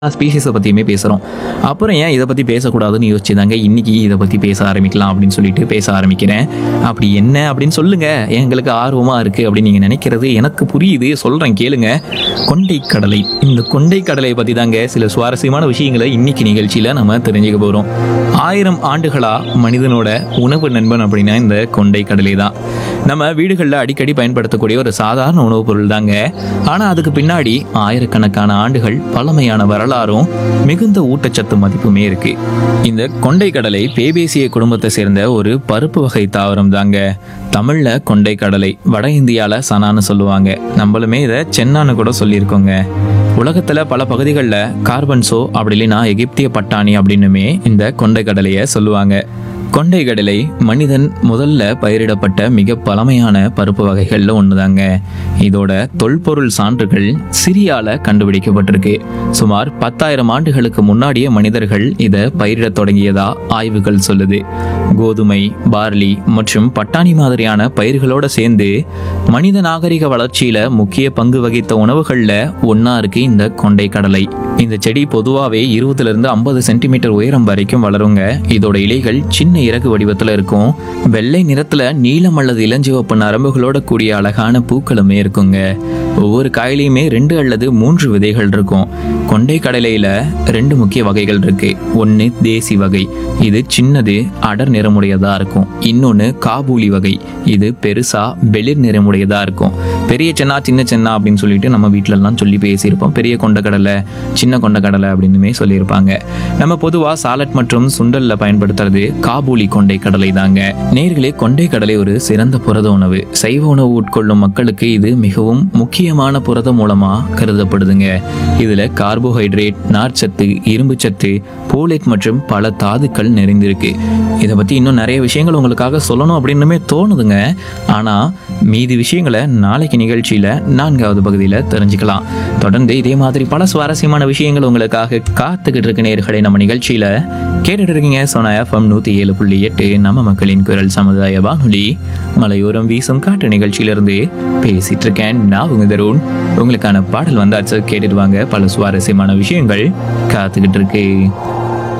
ஸ்பீஷிஸை பற்றியுமே பேசுகிறோம் அப்புறம் ஏன் இதை பற்றி பேசக்கூடாதுன்னு யோசிச்சு தாங்க இன்னைக்கு இதை பற்றி பேச ஆரம்பிக்கலாம் அப்படின்னு சொல்லிட்டு பேச ஆரம்பிக்கிறேன் அப்படி என்ன அப்படின்னு சொல்லுங்க எங்களுக்கு ஆர்வமாக இருக்குது அப்படின்னு நீங்கள் நினைக்கிறது எனக்கு புரியுது சொல்கிறேன் கேளுங்க கொண்டை கடலை இந்த கொண்டை கடலை பற்றி தாங்க சில சுவாரஸ்யமான விஷயங்களை இன்னைக்கு நிகழ்ச்சியில் நம்ம தெரிஞ்சுக்க போகிறோம் ஆயிரம் ஆண்டுகளாக மனிதனோட உணவு நண்பன் அப்படின்னா இந்த கொண்டை கடலை தான் நம்ம வீடுகளில் அடிக்கடி பயன்படுத்தக்கூடிய ஒரு சாதாரண உணவுப் பொருள் தாங்க ஆனால் அதுக்கு பின்னாடி ஆயிரக்கணக்கான ஆண்டுகள் பழமையான வரலாறும் மிகுந்த ஊட்டச்சத்து மதிப்புமே இருக்கு இந்த கொண்டை கடலை பேபேசிய குடும்பத்தை சேர்ந்த ஒரு பருப்பு வகை தாவரம் தாங்க தமிழ்ல கொண்டை கடலை வட இந்தியால சனான்னு சொல்லுவாங்க நம்மளுமே இதை சென்னான்னு கூட சொல்லியிருக்கோங்க உலகத்துல பல பகுதிகளில் கார்பன்சோ அப்படி இல்லைன்னா எகிப்திய பட்டாணி அப்படின்னுமே இந்த கொண்டை கடலையை சொல்லுவாங்க கொண்டை கடலை மனிதன் முதல்ல பயிரிடப்பட்ட மிக பழமையான பருப்பு வகைகள்ல ஒண்ணுதாங்க இதோட தொல்பொருள் சான்றுகள் சிரியால கண்டுபிடிக்கப்பட்டிருக்கு சுமார் பத்தாயிரம் ஆண்டுகளுக்கு முன்னாடியே மனிதர்கள் இதை பயிரிடத் தொடங்கியதா ஆய்வுகள் சொல்லுது கோதுமை பார்லி மற்றும் பட்டாணி மாதிரியான பயிர்களோட சேர்ந்து மனித நாகரிக வளர்ச்சியில முக்கிய பங்கு வகித்த உணவுகள்ல ஒண்ணா இருக்கு இந்த கொண்டை கடலை இந்த செடி பொதுவாகவே இருபதுல இருந்து ஐம்பது சென்டிமீட்டர் உயரம் வரைக்கும் வளருங்க இதோட இலைகள் சின்ன இறகு வடிவத்துல இருக்கும் வெள்ளை நிறத்துல நீலம் அல்லது இளஞ்சிவப்பு நரம்புகளோட கூடிய அழகான பூக்களுமே இருக்குங்க ஒவ்வொரு காயிலையுமே ரெண்டு அல்லது மூன்று விதைகள் இருக்கும் கொண்டை கடலையில ரெண்டு முக்கிய வகைகள் இருக்கு ஒன்னு தேசி வகை இது சின்னது அடர் நிறமுடையதா இருக்கும் இன்னொன்னு காபூலி வகை இது பெருசா வெளிர் நிறமுடையதா இருக்கும் பெரிய சென்னா சின்ன சென்னா அப்படின்னு சொல்லிட்டு நம்ம வீட்ல எல்லாம் சொல்லி பேசியிருப்போம் பெரிய கொண்டக்கடலை சின்ன கொண்டக்கடலை அப்படின்னுமே சொல்லியிருப்பாங்க நம்ம பொதுவா சாலட் மற்றும் சுண்டல்ல பயன்படுத்துறது காபூலி கொண்டை கடலை தாங்க நேர்களே கொண்டை கடலை ஒரு சிறந்த புரத உணவு சைவ உணவு உட்கொள்ளும் மக்களுக்கு இது மிகவும் முக்கியமான புரத மூலமா கருதப்படுதுங்க இதுல கார்போஹைட்ரேட் நார்ச்சத்து இரும்புச்சத்து போலேட் மற்றும் பல தாதுக்கள் நிறைந்திருக்கு இதை பத்தி இன்னும் நிறைய விஷயங்கள் உங்களுக்காக சொல்லணும் அப்படின்னுமே தோணுதுங்க ஆனா மீதி விஷயங்களை நாளைக்கு நிகழ்ச்சியில நான்காவது பகுதியில தெரிஞ்சுக்கலாம் தொடர்ந்து இதே மாதிரி பல சுவாரஸ்யமான விஷயங்கள் உங்களுக்காக காத்துக்கிட்டு இருக்க நேர்களை நம்ம நிகழ்ச்சியில கேட்டுட்டு இருக்கீங்க சோனா எஃப்எம் நூத்தி ஏழு புள்ளி எட்டு நம்ம மக்களின் குரல் சமுதாய வானொலி மலையோரம் வீசும் காட்டு நிகழ்ச்சியிலிருந்து பேசிட்டு இருக்கேன் நான் உங்க தருண் உங்களுக்கான பாடல் வந்தாச்சு கேட்டுட்டு வாங்க பல சுவாரஸ்யமான விஷயங்கள் காத்துக்கிட்டு இருக்கு